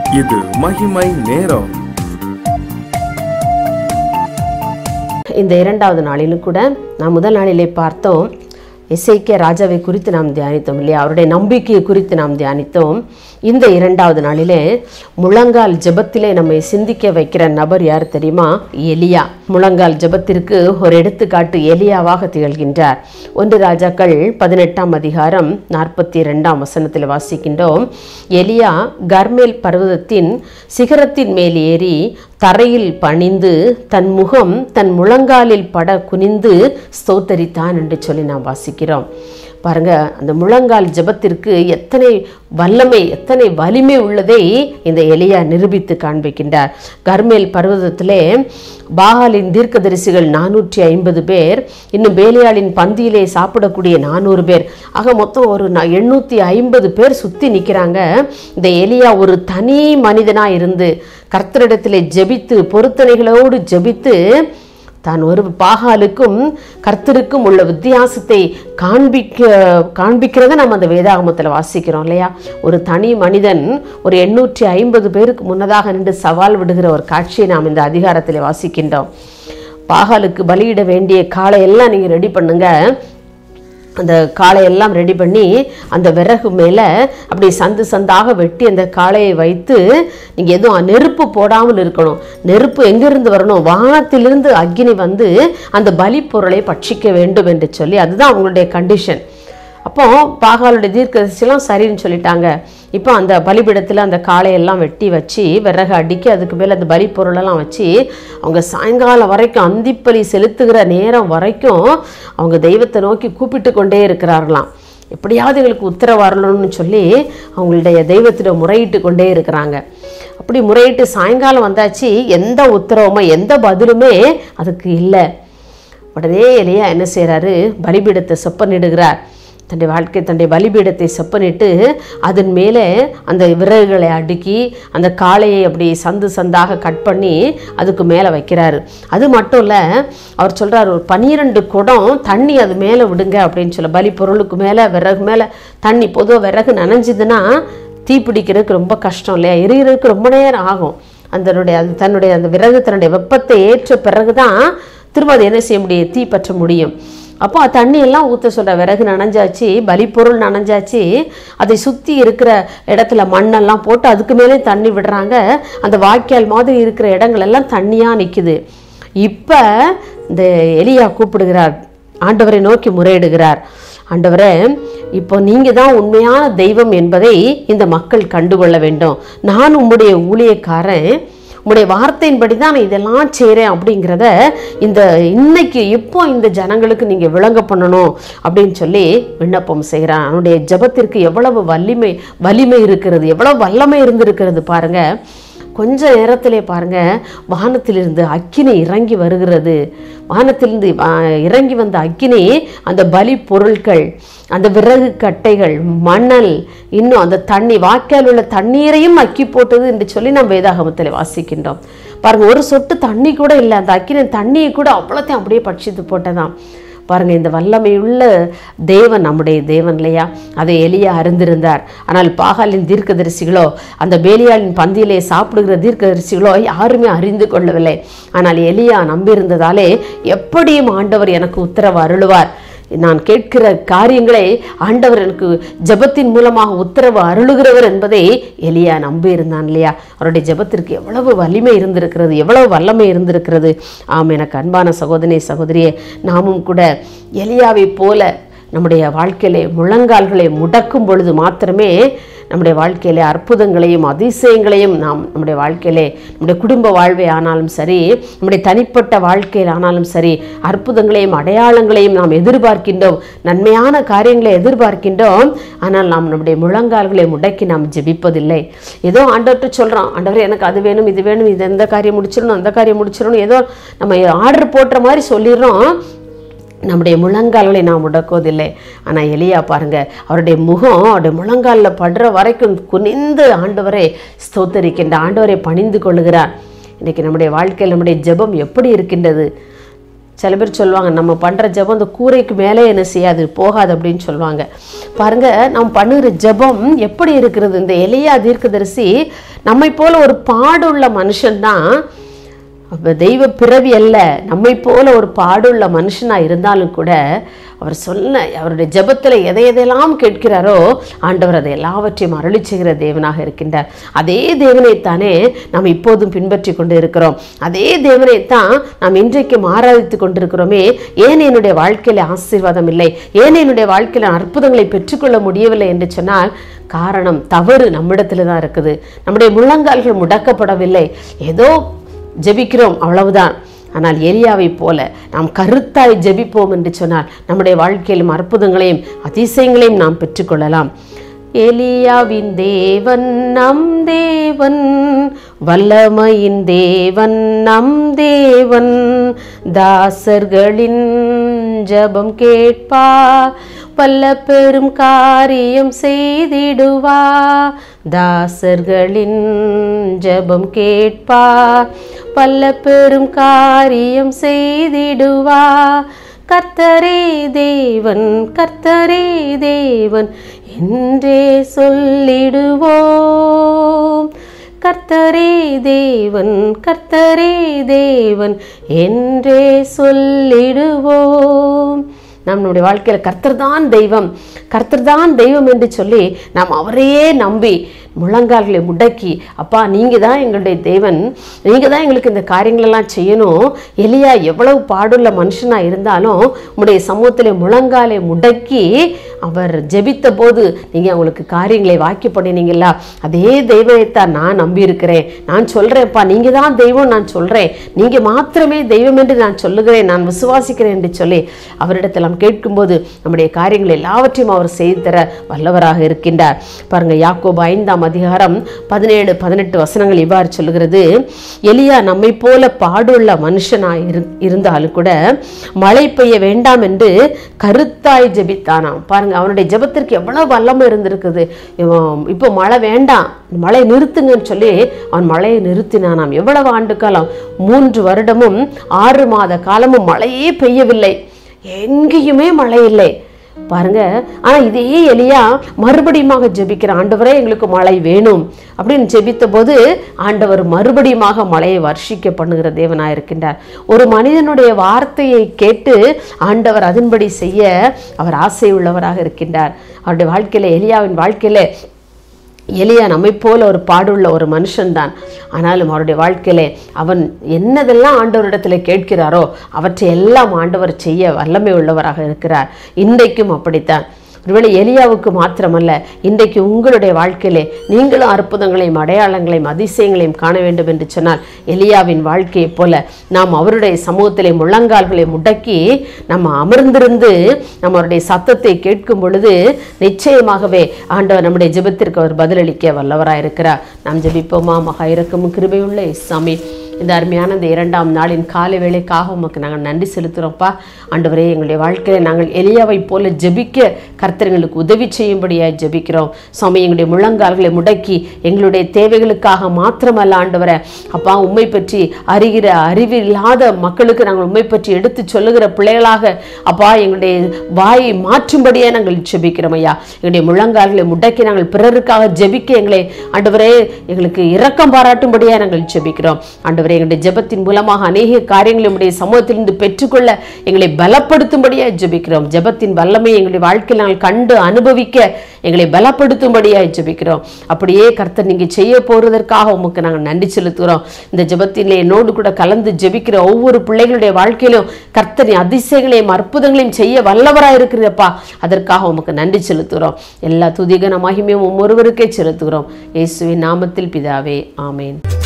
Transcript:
இது மகிமை நேரம் இந்த இரண்டாவது நாளிலும் கூட நாம் முதல் நாளிலே பார்த்தோம் எசேக்கியா ராஜாவை குறித்து நாம் தியானித்தோம் இல்லையா அவருடைய நம்பிக்கையை குறித்து நாம் தியானித்தோம் இந்த இரண்டாவது நாளிலே முழங்கால் ஜெபத்திலே நம்மை சிந்திக்க வைக்கிற நபர் யார் தெரியுமா எலியா முழங்கால் ஜெபத்திற்கு ஒரு எடுத்துக்காட்டு எலியாவாக திகழ்கின்றார் ஒன்று ராஜாக்கள் பதினெட்டாம் அதிகாரம் நாற்பத்தி இரண்டாம் வசனத்தில் வாசிக்கின்றோம் எலியா கர்மேல் பர்வதத்தின் சிகரத்தின் மேல் ஏறி தரையில் பணிந்து தன் முகம் தன் முழங்காலில் பட குனிந்து ஸ்தோத்தரித்தான் என்று சொல்லி நாம் வாசிக்கிறோம் பாருங்க அந்த முழங்கால் ஜெபத்திற்கு எத்தனை வல்லமை எத்தனை வலிமை உள்ளதை இந்த எலியா நிரூபித்து காண்பிக்கின்றார் கர்மேல் பர்வதத்திலே பாகாலின் தீர்க்கதரிசிகள் நானூற்றி ஐம்பது பேர் இன்னும் பேலியாளின் பந்தியிலே சாப்பிடக்கூடிய நானூறு பேர் ஆக மொத்தம் ஒரு ந- எண்ணூற்றி ஐம்பது பேர் சுற்றி நிற்கிறாங்க இந்த எலியா ஒரு தனி மனிதனாக இருந்து கர்த்தரிடத்திலே ஜெபித்து பொருத்தனைகளோடு ஜெபித்து தான் ஒரு பாகாலுக்கும் கர்த்தருக்கும் உள்ள வித்தியாசத்தை காண்பிக்க காண்பிக்கிறத நம்ம அந்த வேதாகமத்தில் வாசிக்கிறோம் இல்லையா ஒரு தனி மனிதன் ஒரு எண்ணூற்றி ஐம்பது பேருக்கு முன்னதாக நின்று சவால் விடுகிற ஒரு காட்சியை நாம் இந்த அதிகாரத்தில் வாசிக்கின்றோம் பாகாலுக்கு பலியிட வேண்டிய காலை எல்லாம் நீங்கள் ரெடி பண்ணுங்க அந்த காளையெல்லாம் ரெடி பண்ணி அந்த விறகு மேலே அப்படி சந்து சந்தாக வெட்டி அந்த காளையை வைத்து நீங்கள் எதுவும் நெருப்பு போடாமல் இருக்கணும் நெருப்பு எங்கிருந்து வரணும் வானத்திலிருந்து அக்கினி வந்து அந்த பலி பொருளை பட்சிக்க வேண்டும் என்று சொல்லி அதுதான் அவங்களுடைய கண்டிஷன் அப்போ பாகாலுடைய தீர்க்கதரிசிலாம் சரின்னு சொல்லிட்டாங்க இப்போ அந்த பலிபீடத்தில் அந்த காளையெல்லாம் வெட்டி வச்சு விறகு அடுக்கி அதுக்கு மேலே அந்த பலி பொருளெல்லாம் வச்சு அவங்க சாயங்காலம் வரைக்கும் அந்திப்பலி செலுத்துகிற நேரம் வரைக்கும் அவங்க தெய்வத்தை நோக்கி கூப்பிட்டு கொண்டே இருக்கிறார்களாம் எப்படியாவது எங்களுக்கு உத்தரவு வரணும்னு சொல்லி அவங்களுடைய தெய்வத்திடம் முறையிட்டு கொண்டே இருக்கிறாங்க அப்படி முறையிட்டு சாயங்காலம் வந்தாச்சு எந்த உத்தரவுமோ எந்த பதிலுமே அதுக்கு இல்லை உடனே எலியா என்ன செய்கிறாரு பலிபீடத்தை செப்பனிடுகிறார் தன்னுடைய வாழ்க்கை தன்னுடைய பலிபீடத்தை செப்பனிட்டு அதன் மேலே அந்த விறகுகளை அடுக்கி அந்த காளையை அப்படி சந்து சந்தாக கட் பண்ணி அதுக்கு மேலே வைக்கிறாரு அது மட்டும் இல்லை அவர் சொல்கிறார் ஒரு பன்னிரெண்டு குடம் தண்ணி அது மேலே விடுங்க அப்படின்னு சொல்ல பலி பொருளுக்கு மேலே விறகு மேலே தண்ணி பொதுவாக விறகு நனைஞ்சுதுன்னா தீ பிடிக்கிறதுக்கு ரொம்ப கஷ்டம் இல்லையா எரியறதுக்கு ரொம்ப நேரம் ஆகும் அதனுடைய அது தன்னுடைய அந்த விறகு தன்னுடைய வெப்பத்தை ஏற்ற பிறகு தான் திரும்ப அது என்ன செய்ய முடியும் தீ பற்ற முடியும் அப்போ அது தண்ணி எல்லாம் ஊற்ற சொல்ற விறகு நனைஞ்சாச்சு பலிப்பொருள் நனைஞ்சாச்சு அதை சுற்றி இருக்கிற இடத்துல மண்ணெல்லாம் போட்டு அதுக்கு மேலே தண்ணி விடுறாங்க அந்த வாய்க்கால் மாதிரி இருக்கிற இடங்கள் எல்லாம் தண்ணியாக நிற்குது இப்போ இந்த எலியா கூப்பிடுகிறார் ஆண்டவரை நோக்கி முறையிடுகிறார் ஆண்டவரே இப்போ நீங்கள் தான் உண்மையான தெய்வம் என்பதை இந்த மக்கள் கண்டுகொள்ள வேண்டும் நான் உம்முடைய ஊழியக்காரன் உம்முடைய வார்த்தையின்படி தான் நான் இதெல்லாம் செய்கிறேன் அப்படிங்கிறத இந்த இன்னைக்கு இப்போ இந்த ஜனங்களுக்கு நீங்கள் விளங்க பண்ணணும் அப்படின்னு சொல்லி விண்ணப்பம் செய்கிறான் அவனுடைய ஜெபத்திற்கு எவ்வளவு வலிமை வலிமை இருக்கிறது எவ்வளவு வல்லமை இருந்திருக்கிறது பாருங்க கொஞ்ச நேரத்திலே பாருங்க வானத்திலிருந்து அக்கினி இறங்கி வருகிறது வானத்திலிருந்து வா- இறங்கி வந்த அக்கினி அந்த பலி பொருட்கள் அந்த விறகு கட்டைகள் மணல் இன்னும் அந்த தண்ணி வாய்க்கால் உள்ள தண்ணீரையும் அக்கி போட்டது என்று சொல்லி நாம் வேதாகமத்தில் வாசிக்கின்றோம் பாருங்க ஒரு சொட்டு தண்ணி கூட இல்லை அந்த அக்கினி தண்ணியை கூட அவ்வளோத்தையும் அப்படியே பட்சித்து போட்டதாம் பாருங்க இந்த வல்லமையுள்ள தேவன் நம்முடைய தேவன் இல்லையா அதை எலியா அறிந்திருந்தார் ஆனால் பாகாலின் தீர்க்கதரிசிகளோ அந்த பேலியாளின் பந்தியிலே சாப்பிடுகிற தீர்க்கதரிசிகளோ யாருமே அறிந்து கொள்ளவில்லை ஆனால் எலியா நம்பியிருந்ததாலே எப்படியும் ஆண்டவர் எனக்கு உத்தரவு அருளுவார் நான் கேட்கிற காரியங்களை ஆண்டவர் எனக்கு ஜெபத்தின் மூலமாக உத்தரவு அருளுகிறவர் என்பதை எலியா நம்பி இருந்தான் இல்லையா அவருடைய ஜெபத்திற்கு எவ்வளவு வலிமை இருந்திருக்கிறது எவ்வளவு வல்லமை இருந்திருக்கிறது ஆம் எனக்கு அன்பான சகோதரி சகோதரியே நாமும் கூட எலியாவைப் போல நம்முடைய வாழ்க்கையிலே முழங்கால்களை முடக்கும் பொழுது மாத்திரமே நம்முடைய வாழ்க்கையிலே அற்புதங்களையும் அதிசயங்களையும் நாம் நம்முடைய வாழ்க்கையிலே நம்முடைய குடும்ப வாழ்வை ஆனாலும் சரி நம்முடைய தனிப்பட்ட வாழ்க்கையில் ஆனாலும் சரி அற்புதங்களையும் அடையாளங்களையும் நாம் எதிர்பார்க்கின்றோம் நன்மையான காரியங்களை எதிர்பார்க்கின்றோம் ஆனால் நாம் நம்முடைய முழங்கால்களை முடக்கி நாம் ஜெபிப்பதில்லை ஏதோ ஆண்டவர்கிட்ட சொல்கிறோம் ஆண்டவர் எனக்கு அது வேணும் இது வேணும் இது எந்த காரியம் முடிச்சிடணும் அந்த காரியம் முடிச்சிடணும் ஏதோ நம்ம ஆர்டர் போட்டுற மாதிரி சொல்லிடுறோம் நம்முடைய முழங்கால்களை நாம் முடக்குவதில்லை ஆனால் எலியா பாருங்க அவருடைய முகம் அவருடைய முழங்காலில் படுற வரைக்கும் குனிந்து ஆண்டவரை ஸ்தோத்தரிக்கின்ற ஆண்டவரை பணிந்து கொள்ளுகிறார் இன்னைக்கு நம்முடைய வாழ்க்கையில் நம்முடைய ஜெபம் எப்படி இருக்கின்றது சில பேர் சொல்லுவாங்க நம்ம பண்ணுற ஜெபம் அந்த கூரைக்கு மேலே என்ன செய்யாது போகாது அப்படின்னு சொல்லுவாங்க பாருங்க நம்ம பண்ணுகிற ஜெபம் எப்படி இருக்கிறது இந்த எளியா தீர்க்கதரிசி நம்மை போல ஒரு பாடுள்ள மனுஷன்தான் அப்போ தெய்வ பிறவி அல்ல நம்மை போல ஒரு பாடுள்ள மனுஷனாக இருந்தாலும் கூட அவர் சொன்ன அவருடைய ஜெபத்தில் எதை எதையெல்லாம் கேட்கிறாரோ ஆண்டவர் அதை எல்லாவற்றையும் அருளி செய்கிற தேவனாக இருக்கின்றார் அதே தேவனைத்தானே நாம் இப்போதும் பின்பற்றி கொண்டு இருக்கிறோம் அதே தேவனைத்தான் நாம் இன்றைக்கும் ஆராதித்து கொண்டிருக்கிறோமே ஏன் என்னுடைய வாழ்க்கையில் ஆசீர்வாதம் இல்லை ஏன் என்னுடைய வாழ்க்கையில் அற்புதங்களை பெற்றுக்கொள்ள முடியவில்லை என்று சொன்னால் காரணம் தவறு நம்மிடத்துல தான் இருக்குது நம்முடைய முழங்கால்கள் முடக்கப்படவில்லை ஏதோ ஜெபிக்கிறோம் அவ்வளவுதான் ஆனால் எலியாவைப் போல நாம் கருத்தாய் ஜெபிப்போம் என்று சொன்னால் நம்முடைய வாழ்க்கையிலும் அற்புதங்களையும் அதிசயங்களையும் நாம் பெற்றுக்கொள்ளலாம் எலியாவின் தேவன் நம் தேவன் வல்லமையின் தேவன் நம் தேவன் தாசர்களின் ஜெபம் கேட்பார் வல்ல பெரும் காரியம் செய்திடுவா தாசர்களின் ஜெபம் கேட்பார் வல்ல பெரும் காரியம் செய்திடுவா கர்த்தரே தேவன் கர்த்தரே தேவன் என்றே சொல்லிடுவோம் கர்த்தரே தேவன் கர்த்தரே தேவன் என்றே சொல்லிடுவோம் நம்மளுடைய வாழ்க்கையில் கர்த்தர் தான் தெய்வம் கர்த்தர் தான் தெய்வம் என்று சொல்லி நாம் அவரையே நம்பி முழங்கால்களை முடக்கி அப்பா நீங்கள் தான் எங்களுடைய தேவன் நீங்கள் தான் எங்களுக்கு இந்த காரியங்களெல்லாம் செய்யணும் எலியா எவ்வளவு பாடுள்ள மனுஷனாக இருந்தாலும் உங்களுடைய சமூகத்தில் முழங்காலை முடக்கி அவர் ஜெபித்த போது நீங்கள் அவங்களுக்கு காரியங்களை வாக்கி பண்ணினீங்களா அதே தெய்வத்தைத்தான் நான் நம்பியிருக்கிறேன் நான் சொல்கிறேன்ப்பா நீங்கள் தான் தெய்வம் நான் சொல்கிறேன் நீங்கள் மாத்திரமே தெய்வம் என்று நான் சொல்லுகிறேன் நான் விசுவாசிக்கிறேன் என்று சொல்லி அவரிடத்தில் நாம் கேட்கும்போது நம்முடைய காரியங்கள் எல்லாவற்றையும் அவர் செய்து தர வல்லவராக இருக்கின்றார் பாருங்க யாக்கோபு ஐந்தாம் அதிகாரம் பதினேழு பதினெட்டு வசனங்கள் இவ்வாறு சொல்லுகிறது எலியா நம்மை போல பாடுள்ள மனுஷனாய் இரு இருந்தாலும் கூட மழை பெய்ய வேண்டாம் என்று கருத்தாய் ஜெபித்தானாம் பாருங்க அவனுடைய ஜெபத்திற்கு எவ்வளவு வல்லமை இருந்திருக்குது இவன் இப்போ மழை வேண்டாம் மழை நிறுத்துங்கன்னு சொல்லி அவன் மழையை நிறுத்தினானாம் எவ்வளவு ஆண்டு காலம் மூன்று வருடமும் ஆறு மாத காலமும் மழையே பெய்யவில்லை எங்கேயுமே மழை இல்லை பாருங்க ஆனா இதே எலியா மறுபடியுமாக ஜெபிக்கிற ஆண்டவரே எங்களுக்கு மழை வேணும் அப்படின்னு ஜெபித்த போது ஆண்டவர் மறுபடியுமாக மழையை வர்ஷிக்க பண்ணுகிற தேவனாக இருக்கின்றார் ஒரு மனிதனுடைய வார்த்தையை கேட்டு ஆண்டவர் அதன்படி செய்ய அவர் ஆசை உள்ளவராக இருக்கின்றார் அவருடைய வாழ்க்கையில எலியாவின் வாழ்க்கையில எலியா நம்மை போல ஒரு பாடுள்ள ஒரு மனுஷன்தான் ஆனாலும் அவருடைய வாழ்க்கையிலே அவன் என்னதெல்லாம் ஆண்டவரிடத்தில் கேட்கிறாரோ அவற்றை எல்லாம் ஆண்டவர் செய்ய வல்லமை உள்ளவராக இருக்கிறார் இன்றைக்கும் அப்படித்தான் ஒருவேளை எலியாவுக்கு மாத்திரமல்ல இன்றைக்கு உங்களுடைய வாழ்க்கையிலே நீங்களும் அற்புதங்களையும் அடையாளங்களையும் அதிசயங்களையும் காண வேண்டும் என்று சொன்னால் எலியாவின் வாழ்க்கையைப் போல நாம் அவருடைய சமூகத்திலே முழங்கால்களை முடக்கி நம்ம அமர்ந்திருந்து நம்மளுடைய சத்தத்தை கேட்கும் பொழுது நிச்சயமாகவே ஆண்டவர் நம்முடைய ஜெபத்திற்கு அவர் பதிலளிக்க வல்லவராக இருக்கிறார் நாம் ஜெபிப்போமா மகா இறக்கமும் கிருபையுள்ள இஸ்ஸாமி இந்த அருமையான இந்த இரண்டாம் நாளின் காலை வேளைக்காக உமக்கு நாங்கள் நன்றி செலுத்துகிறோம்ப்பா ஆண்டவரே எங்களுடைய வாழ்க்கையில நாங்கள் எலியாவை போல ஜெபிக்க கர்த்தர் எங்களுக்கு உதவி செய்யும்படியாக ஜெபிக்கிறோம் சுவாமி எங்களுடைய முழங்கால்களை முடக்கி எங்களுடைய தேவைகளுக்காக மாத்திரமல்ல ஆண்டவரை அப்பா உண்மை பற்றி அறிகிற அறிவில்லாத மக்களுக்கு நாங்கள் உண்மை பற்றி எடுத்து சொல்லுகிற பிள்ளைகளாக அப்பா எங்களுடைய வாயை மாற்றும்படியே நாங்கள் ஜெபிக்கிறோம் ஐயா எங்களுடைய முழங்கால்களை முடக்கி நாங்கள் பிறருக்காக ஜெபிக்க எங்களை ஆண்டவரே எங்களுக்கு இரக்கம் பாராட்டும்படியா நாங்கள் ஜெபிக்கிறோம் ஆண்டவரே எங்களுடைய ஜெபத்தின் மூலமாக அநேக காரியங்களை உடைய சமூகத்திலிருந்து பெற்றுக்கொள்ள எங்களை பலப்படுத்தும்படியா ஜெபிக்கிறோம் ஜெபத்தின் வல்லமை எங்களுடைய வாழ்க்கையில் நாங்கள் கண்டு அனுபவிக்க எங்களை பலப்படுத்தும்படியா ஜெபிக்கிறோம் அப்படியே கர்த்தர் நீங்க செய்ய போறதற்காக உமக்கு நாங்கள் நன்றி செலுத்துகிறோம் இந்த ஜெபத்திலே என்னோடு கூட கலந்து ஜெபிக்கிற ஒவ்வொரு பிள்ளைகளுடைய வாழ்க்கையிலும் கர்த்தர் அதிசயங்களையும் அற்புதங்களையும் செய்ய வல்லவராக இருக்கிறப்பா அதற்காக உமக்கு நன்றி செலுத்துகிறோம் எல்லா துதிகன மகிமையும் ஒருவருக்கே செலுத்துகிறோம் இயேசுவின் நாமத்தில் பிதாவே ஆமேன்